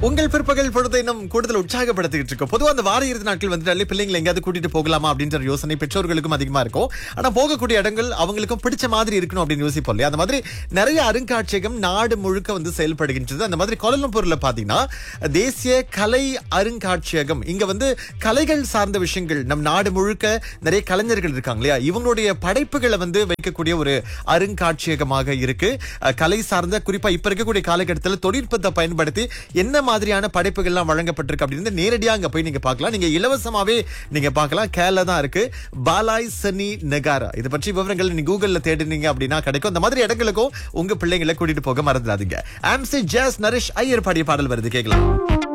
உங்கள் பிற்பகல் பொழுதை இன்னும் கூடுதல் உற்சாகப்படுத்திட்டு இருக்கோம் பொதுவா அந்த வார இறுதி நாட்கள் வந்துட்டாலே பிள்ளைங்களை எங்கேயாவது கூட்டிட்டு போகலாமா அப்படின்ற ஒரு யோசனை பெற்றோர்களுக்கும் அதிகமா இருக்கும் ஆனா போகக்கூடிய இடங்கள் அவங்களுக்கும் பிடிச்ச மாதிரி இருக்கணும் அப்படின்னு யோசிப்போம் இல்லையா அந்த மாதிரி நிறைய அருங்காட்சியகம் நாடு முழுக்க வந்து செயல்படுகின்றது அந்த மாதிரி கோலம்பூர்ல பாத்தீங்கன்னா தேசிய கலை அருங்காட்சியகம் இங்க வந்து கலைகள் சார்ந்த விஷயங்கள் நம் நாடு முழுக்க நிறைய கலைஞர்கள் இருக்காங்க இல்லையா இவங்களுடைய படைப்புகளை வந்து வைக்கக்கூடிய ஒரு அருங்காட்சியகமாக இருக்கு அஹ், கலை சார்ந்த குறிப்பா இப்ப இருக்கக்கூடிய காலகட்டத்தில் தொழில்நுட்பத்தை பயன்படுத்தி என்ன மாதிரியான படைப்புகள்லாம் வழங்கப்பட்டிருக்கு அப்படின்னு நேரடியா அங்க போய் நீங்க பார்க்கலாம் நீங்க இலவசமாவே நீங்க பார்க்கலாம் கேரளா தான் இருக்கு பாலாய் சனி நெகாரா இதை பற்றி விவரங்கள் நீங்க கூகுள்ல தேடினீங்க அப்படின்னா கிடைக்கும் அந்த மாதிரி இடங்களுக்கும் உங்க பிள்ளைங்களை கூட்டிட்டு போக மறந்துடாதீங்க ஆம்சி ஜாஸ் நரேஷ் ஐயர் பாடிய பாடல் வருது கேட்கலாம்